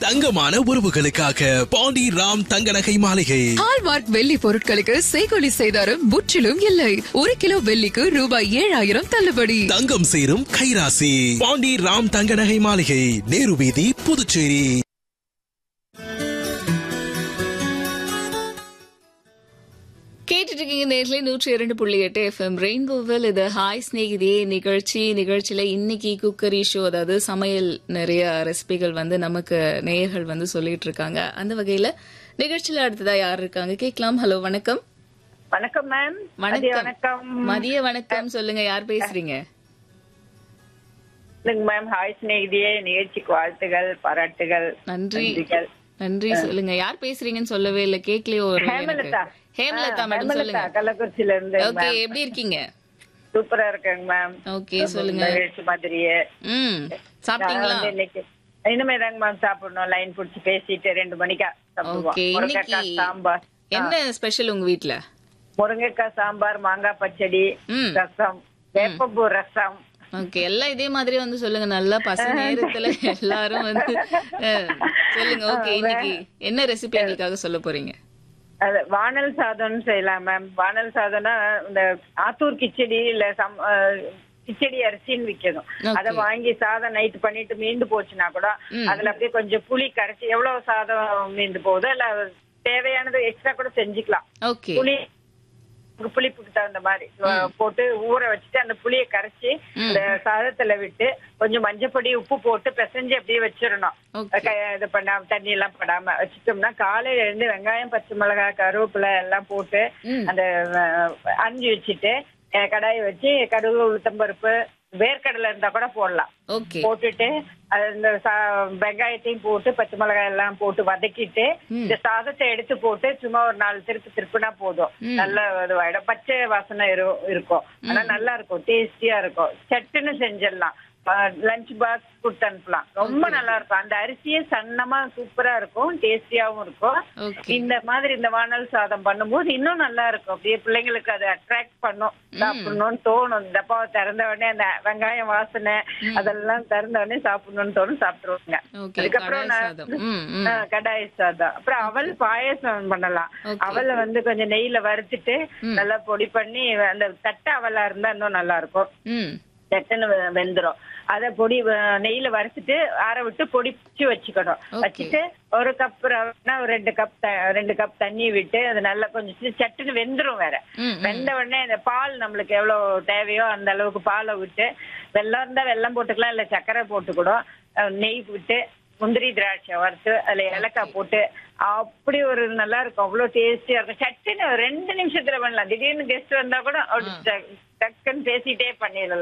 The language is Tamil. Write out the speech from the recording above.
தங்கமான உறவுகளுக்காக பாண்டி ராம் தங்க நகை மாளிகை ஹால்மார்க் வெள்ளி பொருட்களுக்கு செய்கொலி செய்தாரும் முற்றிலும் இல்லை ஒரு கிலோ வெள்ளிக்கு ரூபாய் ஏழாயிரம் தள்ளுபடி தங்கம் சேரும் கைராசி பாண்டி ராம் தங்க நகை மாளிகை நேரு வீதி புதுச்சேரி கேட்டுட்டு இருக்கீங்க நேர்ல நூற்றி இரண்டு புள்ளி எட்டு எஃப்எம் ரெயின்போவில் இது ஹாய் ஸ்நேகிதே நிகழ்ச்சி நிகழ்ச்சியில இன்னைக்கு குக்கரி ஷோ அதாவது சமையல் நிறைய ரெசிபிகள் வந்து நமக்கு நேயர்கள் வந்து சொல்லிட்டு இருக்காங்க அந்த வகையில நிகழ்ச்சியில அடுத்ததா யார் இருக்காங்க கேட்கலாம் ஹலோ வணக்கம் வணக்கம் மேம் மதிய வணக்கம் வணக்கம் மதிய வணக்கம் சொல்லுங்க யார் பேசுறீங்க இல்லைங்க மேம் ஹாய் ஸ்நேகிதியே நிகழ்ச்சிக்கு வாழ்த்துகள் பாராட்டுகள் நன்றி நன்றிகள். நன்றி சொல்லுங்க யார் பேசுறீங்கன்னு சொல்லவே இல்ல கேட்கலையோ ஒரு வேளை எனக்கு. ஹேமலதா ஹேமலதா ஆ, மேடம் ஹேமலதா, சொல்லுங்க கள்ளக்குறிச்சியில இருந்து ஓகே மேம். எப்படி இருக்கீங்க சூப்பரா இருக்கேங்க மேம் ஓகே சொல்லுங்க நிகழ்ச்சி மாதிரியே ம் சாப்பிட்டீங்களா நான் வந்து இன்னைக்கு இனிமே தாங்க மேம் சாப்பிடணும் லைன் புடிச்சு பேசிட்டு ரெண்டு மணிக்கா சாப்பிடுவோம் ஓகே முருங்கைக்காய் இன்னைக்கு சாம்பார் என்ன ஸ்பெஷல் உங்க வீட்ல முருங்கைக்காய் சாம்பார் மாங்காய் பச்சடி ம். ரசம் வேப்பம்பூ ரசம் ஓகே எல்லாம் இதே மாதிரி வந்து சொல்லுங்க நல்லா பசி நேரத்துல எல்லாரும் வந்து அஹ், சொல்லுங்க ஓகே இன்னைக்கு என்ன ரெசிபி எங்களுக்காக சொல்ல போறீங்க அது வானல் சாதம்னு செய்யலாம் மேம் வானல் சாதம்னா இந்த ஆத்தூர் கிச்சடி இல்ல சம் அஹ், கிச்சடி அரிசின்னு விக்கணும் Okay. அத வாங்கி சாதம் நைட் பண்ணிட்டு மீந்து போச்சுன்னா கூட ம். அதுல அப்படியே கொஞ்சம் புளி கரைச்சி எவ்வளவு சாதம் மீந்து போகுதோ இல்ல தேவையானது எக்ஸ்ட்ரா கூட செஞ்சுக்கலாம் ஓகே புளி புளிப்புக்கு தகுந்த மாதிரி அஹ், போட்டு ஊற வச்சுட்டு அந்த புளியை கரைச்சி அந்த சாதத்துல விட்டு கொஞ்சம் மஞ்சப்பொடி உப்பு போட்டு பிசைஞ்சு அப்படியே வச்சிடணும் Okay. க- இது பண்ணாம தண்ணி எல்லாம் படாம வச்சுட்டோம்னா காலையில இருந்து வெங்காயம் பச்சை மிளகாய் கருவேப்பிலை எல்லாம் போட்டு ம். அந்த அஹ், அரிஞ்சு வச்சுட்டு அஹ், கடாயை வச்சு கடுகு உளுத்தம்பருப்பு வேர்க்கடலை இருந்தா கூட போடலாம் ஓகே போட்டுட்டு அது இந்த சா- வெங்காயத்தையும் போட்டு பச்சை மிளகாய் எல்லாம் போட்டு வதக்கிட்டு இந்த சாதத்தை எடுத்து போட்டு சும்மா ஒரு நாலு திருப்பு திருப்புனா போதும் நல்ல இதுவாயிடும் பச்சை வாசனை இரு- இருக்கும் ஆனா நல்லா இருக்கும் டேஸ்டியா இருக்கும் சட்டுன்னு செஞ்சிடலாம் லஞ்ச் பாக்ஸ் கொடுத்து அனுப்பலாம் ரொம்ப நல்லா இருக்கும் அந்த அரிசியே சன்னமா சூப்பரா இருக்கும் டேஸ்டியாவும் இருக்கும் ஓகே இந்த மாதிரி இந்த வானல் சாதம் பண்ணும்போது இன்னும் நல்லா இருக்கும் அப்படியே பிள்ளைங்களுக்கு அது அட்ராக்ட் பண்ணும் சாப்பிடணும்னு தோணும் இந்த டப்பாவை திறந்த உடனே அந்த வெங்காயம் வாசனை அதெல்லாம் திறந்த உடனே சாப்பிடணும்னு தோணும் சாப்பிட்டுருவாங்க ஓகே அதுக்கப்புறம் கடாய் நான் சாதம் ம் ம் ஆ, கடாய் சாதம் அப்புறம் அவல் பாயசம் பண்ணலாம் Okay. அவலை வந்து கொஞ்சம் நெய்ல வறுத்துட்டு நல்லா பொடி பண்ணி அந்த தட்டை அவலா இருந்தா இன்னும் நல்லா இருக்கும் ம் சட்டுன்னு வெ- வெந்துரும் அத பொடி வ- நெய்ல வறுத்துட்டு ஆற விட்டு பொடிச்சு வச்சுக்கணும் Okay. வச்சுட்டு ஒரு கப் ரவைனா ஒரு ரெண்டு கப் ரெண்டு கப் தண்ணி விட்டு அது நல்லா கொஞ்சம் சி- சட்டுன்னு வெந்துரும் வேற ம், ம். வெந்த உடனே இந்த பால் நம்மளுக்கு எவ்வளவு தேவையோ அந்த அளவுக்கு பாலை விட்டு வெல்லம் இருந்தா வெல்லம் போட்டுக்கலாம் இல்ல சர்க்கரை போட்டு கூட அஹ், நெய் விட்டு முந்திரி திராட்சை வறுத்து அதுல ஏலக்காய் போட்டு அப்படி ஒரு நல்லா இருக்கும் அவ்வளவு டேஸ்டியா இருக்கும் சட்டுன்னு ஒரு ரெண்டு நிமிஷத்துல பண்ணலாம் திடீர்னு கெஸ்ட் வந்தா கூட அப்படி டக்- டக்குன்னு பேசிட்டே பண்ணிடலாம்